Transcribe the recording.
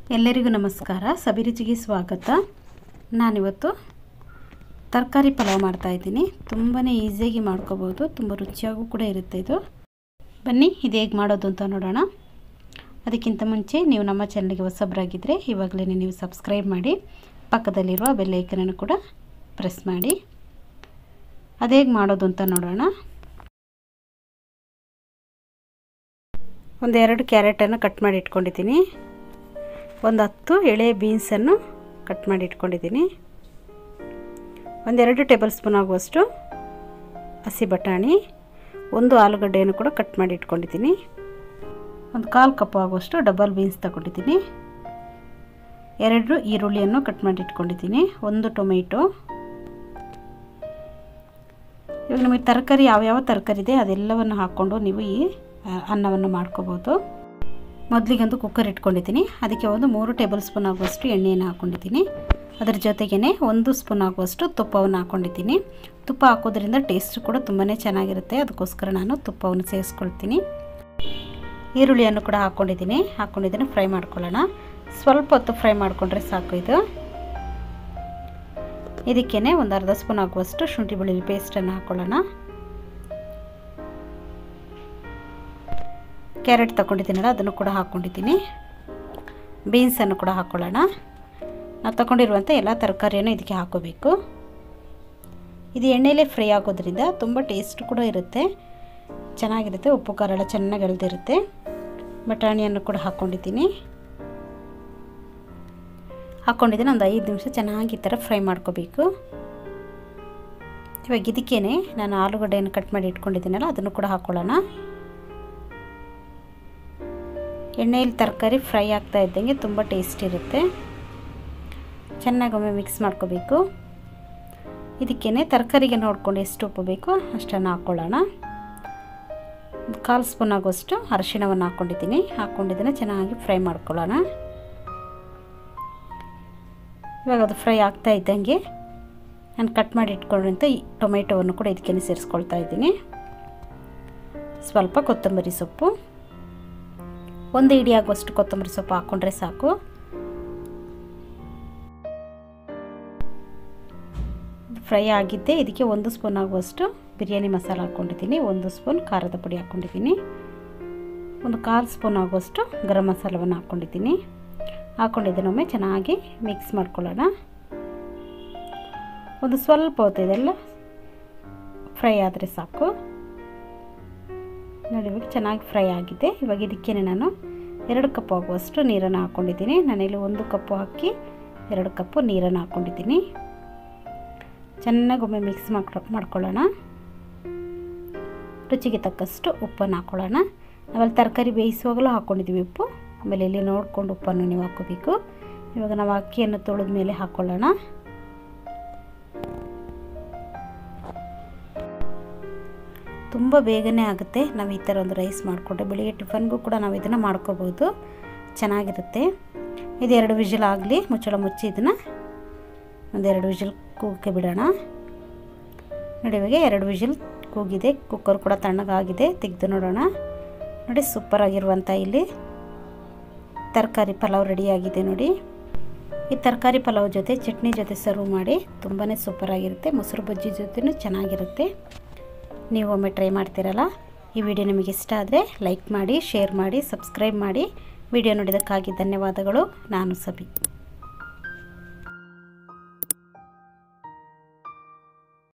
ಎಲ್ಲರಿಗೂ ನಮಸ್ಕಾರ ಸಬಿರುಚಿಗೆ ಸ್ವಾಗತ ನಾನಿವತ್ತು ತರಕಾರಿ ಪಲಾವ್ ಮಾಡ್ತಾಯಿದ್ದೀನಿ ತುಂಬಾ ಈಸಿಯಾಗಿ ಮಾಡ್ಕೋಬೋದು ತುಂಬ ರುಚಿಯಾಗೂ ಕೂಡ ಇರುತ್ತೆ ಇದು ಬನ್ನಿ ಇದು ಹೇಗೆ ಮಾಡೋದು ಅಂತ ನೋಡೋಣ ಅದಕ್ಕಿಂತ ಮುಂಚೆ ನೀವು ನಮ್ಮ ಚಾನಲ್ಗೆ ಹೊಸಬ್ರಾಗಿದ್ದರೆ ಇವಾಗಲೇ ನೀವು ಸಬ್ಸ್ಕ್ರೈಬ್ ಮಾಡಿ ಪಕ್ಕದಲ್ಲಿರುವ ಬೆಲ್ಲೈಕನನ್ನು ಕೂಡ ಪ್ರೆಸ್ ಮಾಡಿ ಅದು ಹೇಗೆ ಮಾಡೋದು ಅಂತ ನೋಡೋಣ ಒಂದೆರಡು ಕ್ಯಾರೆಟನ್ನು ಕಟ್ ಮಾಡಿ ಇಟ್ಕೊಂಡಿದ್ದೀನಿ ಒಂದು ಹತ್ತು ಎಳೆ ಬೀನ್ಸನ್ನು ಕಟ್ ಮಾಡಿ ಇಟ್ಕೊಂಡಿದ್ದೀನಿ ಒಂದೆರಡು ಟೇಬಲ್ ಸ್ಪೂನ್ ಆಗುವಷ್ಟು ಹಸಿ ಬಟಾಣಿ ಒಂದು ಆಲೂಗಡ್ಡೆಯನ್ನು ಕೂಡ ಕಟ್ ಮಾಡಿ ಇಟ್ಕೊಂಡಿದ್ದೀನಿ ಒಂದು ಕಾಲು ಕಪ್ ಆಗುವಷ್ಟು ಡಬಲ್ ಬೀನ್ಸ್ ತಗೊಂಡಿದ್ದೀನಿ ಎರಡು ಈರುಳ್ಳಿಯನ್ನು ಕಟ್ ಮಾಡಿ ಇಟ್ಕೊಂಡಿದ್ದೀನಿ ಒಂದು ಟೊಮೆಟೊ ಇವಾಗ ನಿಮಗೆ ತರಕಾರಿ ಯಾವ್ಯಾವ ತರಕಾರಿ ಇದೆ ಅದೆಲ್ಲವನ್ನು ಹಾಕ್ಕೊಂಡು ನೀವು ಈ ಅನ್ನವನ್ನು ಮಾಡ್ಕೋಬೋದು ಮೊದಲಿಗೊಂದು ಕುಕ್ಕರ್ ಇಟ್ಕೊಂಡಿದ್ದೀನಿ ಅದಕ್ಕೆ ಒಂದು ಮೂರು ಟೇಬಲ್ ಸ್ಪೂನ್ ಆಗುವಷ್ಟು ಎಣ್ಣೆಯನ್ನು ಹಾಕ್ಕೊಂಡಿದ್ದೀನಿ ಅದರ ಜೊತೆಗೇ ಒಂದು ಸ್ಪೂನ್ ಆಗುವಷ್ಟು ತುಪ್ಪವನ್ನು ಹಾಕ್ಕೊಂಡಿದ್ದೀನಿ ತುಪ್ಪ ಹಾಕೋದ್ರಿಂದ ಟೇಸ್ಟ್ ಕೂಡ ತುಂಬಾ ಚೆನ್ನಾಗಿರುತ್ತೆ ಅದಕ್ಕೋಸ್ಕರ ನಾನು ತುಪ್ಪವನ್ನು ಸೇರಿಸ್ಕೊಳ್ತೀನಿ ಈರುಳ್ಳಿಯನ್ನು ಕೂಡ ಹಾಕ್ಕೊಂಡಿದ್ದೀನಿ ಹಾಕ್ಕೊಂಡಿದ್ದೀನಿ ಫ್ರೈ ಮಾಡ್ಕೊಳ್ಳೋಣ ಸ್ವಲ್ಪ ಹೊತ್ತು ಫ್ರೈ ಮಾಡಿಕೊಂಡ್ರೆ ಸಾಕು ಇದು ಇದಕ್ಕೇ ಒಂದು ಅರ್ಧ ಸ್ಪೂನ್ ಆಗುವಷ್ಟು ಶುಂಠಿ ಬೆಳ್ಳುಳ್ಳಿ ಪೇಸ್ಟನ್ನು ಹಾಕ್ಕೊಳ್ಳೋಣ ಕ್ಯಾರೆಟ್ ತೊಗೊಂಡಿದ್ದೀನಲ್ಲ ಅದನ್ನು ಕೂಡ ಹಾಕ್ಕೊಂಡಿದ್ದೀನಿ ಬೀನ್ಸನ್ನು ಕೂಡ ಹಾಕ್ಕೊಳ್ಳೋಣ ನಾವು ತೊಗೊಂಡಿರುವಂಥ ಎಲ್ಲ ತರಕಾರಿಯನ್ನು ಇದಕ್ಕೆ ಹಾಕೋಬೇಕು ಇದು ಎಣ್ಣೆಲೇ ಫ್ರೈ ಆಗೋದ್ರಿಂದ ತುಂಬ ಟೇಸ್ಟ್ ಕೂಡ ಇರುತ್ತೆ ಚೆನ್ನಾಗಿರುತ್ತೆ ಉಪ್ಪು ಖಾರ ಎಲ್ಲ ಚೆನ್ನಾಗಿ ಎಳ್ದಿರುತ್ತೆ ಬಟಾಣಿಯನ್ನು ಕೂಡ ಹಾಕ್ಕೊಂಡಿದ್ದೀನಿ ಹಾಕ್ಕೊಂಡಿದ್ದೀನಿ ಒಂದು ಐದು ನಿಮಿಷ ಚೆನ್ನಾಗಿ ಈ ಥರ ಫ್ರೈ ಮಾಡ್ಕೋಬೇಕು ಇವಾಗ ಇದಕ್ಕೇ ನಾನು ಆಲೂಗಡ್ಡೆಯನ್ನು ಕಟ್ ಮಾಡಿ ಇಟ್ಕೊಂಡಿದ್ದೀನಲ್ಲ ಅದನ್ನು ಕೂಡ ಹಾಕ್ಕೊಳ್ಳೋಣ ಎಣ್ಣೆಯಲ್ಲಿ ತರಕಾರಿ ಫ್ರೈ ಆಗ್ತಾ ಇದ್ದಂಗೆ ತುಂಬ ಟೇಸ್ಟ್ ಇರುತ್ತೆ ಚೆನ್ನಾಗಿ ಒಮ್ಮೆ ಮಿಕ್ಸ್ ಮಾಡ್ಕೋಬೇಕು ಇದಕ್ಕೇ ತರಕಾರಿಗೆ ನೋಡ್ಕೊಂಡು ಎಷ್ಟು ಉಪ್ಪು ಬೇಕು ಅಷ್ಟನ್ನು ಹಾಕ್ಕೊಳ್ಳೋಣ ಕಾಲು ಸ್ಪೂನ್ ಆಗೋಷ್ಟು ಅರಿಶಿಣವನ್ನು ಹಾಕ್ಕೊಂಡಿದ್ದೀನಿ ಹಾಕ್ಕೊಂಡಿದ್ದೀನಿ ಚೆನ್ನಾಗಿ ಫ್ರೈ ಮಾಡ್ಕೊಳ್ಳೋಣ ಇವಾಗ ಅದು ಫ್ರೈ ಆಗ್ತಾ ಇದ್ದಂಗೆ ನಾನು ಕಟ್ ಮಾಡಿ ಇಟ್ಕೊಂಡಂಥ ಈ ಟೊಮೆಟೊವನ್ನು ಕೂಡ ಇದಕ್ಕೆ ಸೇರಿಸ್ಕೊಳ್ತಾ ಇದ್ದೀನಿ ಸ್ವಲ್ಪ ಕೊತ್ತಂಬರಿ ಸೊಪ್ಪು ಒಂದು ಇಡಿ ಆಗುವಷ್ಟು ಕೊತ್ತಂಬರಿ ಸೊಪ್ಪು ಹಾಕ್ಕೊಂಡ್ರೆ ಸಾಕು ಫ್ರೈ ಆಗಿದ್ದೆ ಇದಕ್ಕೆ ಒಂದು ಸ್ಪೂನ್ ಆಗುವಷ್ಟು ಬಿರಿಯಾನಿ ಮಸಾಲ ಹಾಕ್ಕೊಂಡಿದ್ದೀನಿ ಒಂದು ಸ್ಪೂನ್ ಖಾರದ ಪುಡಿ ಹಾಕ್ಕೊಂಡಿದ್ದೀನಿ ಒಂದು ಕಾಲು ಸ್ಪೂನ್ ಆಗುವಷ್ಟು ಗರಂ ಮಸಾಲವನ್ನು ಹಾಕ್ಕೊಂಡಿದ್ದೀನಿ ಹಾಕ್ಕೊಂಡಿದ್ದೀನೊಮ್ಮೆ ಚೆನ್ನಾಗಿ ಮಿಕ್ಸ್ ಮಾಡ್ಕೊಳ್ಳೋಣ ಒಂದು ಸ್ವಲ್ಪ ಹೊತ್ತು ಇದೆಲ್ಲ ಫ್ರೈ ಆದರೆ ಸಾಕು ನೋಡಿ ಇವಾಗ ಚೆನ್ನಾಗಿ ಫ್ರೈ ಆಗಿದೆ ಇವಾಗ ಇದಕ್ಕೇ ನಾನು ಎರಡು ಕಪ್ ಆಗುವಷ್ಟು ನೀರನ್ನು ಹಾಕ್ಕೊಂಡಿದ್ದೀನಿ ನಾನಿಲ್ಲಿ ಒಂದು ಕಪ್ಪು ಹಾಕಿ ಎರಡು ಕಪ್ಪು ನೀರನ್ನು ಹಾಕ್ಕೊಂಡಿದ್ದೀನಿ ಚೆನ್ನಾಗಿ ಒಮ್ಮೆ ಮಿಕ್ಸ್ ಮಾಡ್ಕೊ ಮಾಡ್ಕೊಳ್ಳೋಣ ರುಚಿಗೆ ತಕ್ಕಷ್ಟು ಉಪ್ಪನ್ನು ಹಾಕ್ಕೊಳ್ಳೋಣ ನಾವಲ್ಲಿ ತರಕಾರಿ ಬೇಯಿಸುವಾಗಲೂ ಹಾಕ್ಕೊಂಡಿದ್ದೀವಿ ಉಪ್ಪು ಆಮೇಲೆ ಇಲ್ಲಿ ನೋಡಿಕೊಂಡು ಉಪ್ಪನ್ನು ನೀವು ಹಾಕ್ಕೋಬೇಕು ಇವಾಗ ನಾವು ಅಕ್ಕಿಯನ್ನು ತೊಳೆದ ಮೇಲೆ ಹಾಕ್ಕೊಳ್ಳೋಣ ತುಂಬ ಬೇಗನೆ ಆಗುತ್ತೆ ನಾವು ಈ ಥರ ಒಂದು ರೈಸ್ ಮಾಡಿಕೊಂಡ್ರೆ ಬೆಳಿಗ್ಗೆ ಟಿಫನ್ಗೂ ಕೂಡ ನಾವು ಇದನ್ನು ಮಾಡ್ಕೋಬೋದು ಚೆನ್ನಾಗಿರುತ್ತೆ ಇದು ಎರಡು ವಿಷಲ್ ಆಗಲಿ ಮುಚ್ಚಳ ಮುಚ್ಚಿ ಇದನ್ನು ಒಂದೆರಡು ವಿಷಲ್ ಕೂಗಕ್ಕೆ ಬಿಡೋಣ ನೋಡಿ ಇವಾಗ ಎರಡು ವಿಷಲ್ ಕೂಗಿದೆ ಕುಕ್ಕರ್ ಕೂಡ ತಣ್ಣಗಾಗಿದೆ ತೆಗೆದು ನೋಡೋಣ ನೋಡಿ ಸೂಪರಾಗಿರುವಂಥ ಇಲ್ಲಿ ತರಕಾರಿ ಪಲಾವ್ ರೆಡಿಯಾಗಿದೆ ನೋಡಿ ಈ ತರಕಾರಿ ಪಲಾವ್ ಜೊತೆ ಚಟ್ನಿ ಜೊತೆ ಸರ್ವ್ ಮಾಡಿ ತುಂಬಾ ಸೂಪರಾಗಿರುತ್ತೆ ಮೊಸರು ಬಜ್ಜಿ ಜೊತೆನೂ ಚೆನ್ನಾಗಿರುತ್ತೆ ನೀವು ಒಮ್ಮೆ ಟ್ರೈ ಮಾಡ್ತೀರಲ್ಲ ಈ ವಿಡಿಯೋ ನಿಮಗೆ ಇಷ್ಟ ಆದರೆ ಲೈಕ್ ಮಾಡಿ ಶೇರ್ ಮಾಡಿ ಸಬ್ಸ್ಕ್ರೈಬ್ ಮಾಡಿ ವಿಡಿಯೋ ನೋಡಿದ್ದಕ್ಕಾಗಿ ಧನ್ಯವಾದಗಳು ನಾನು ಸಬಿ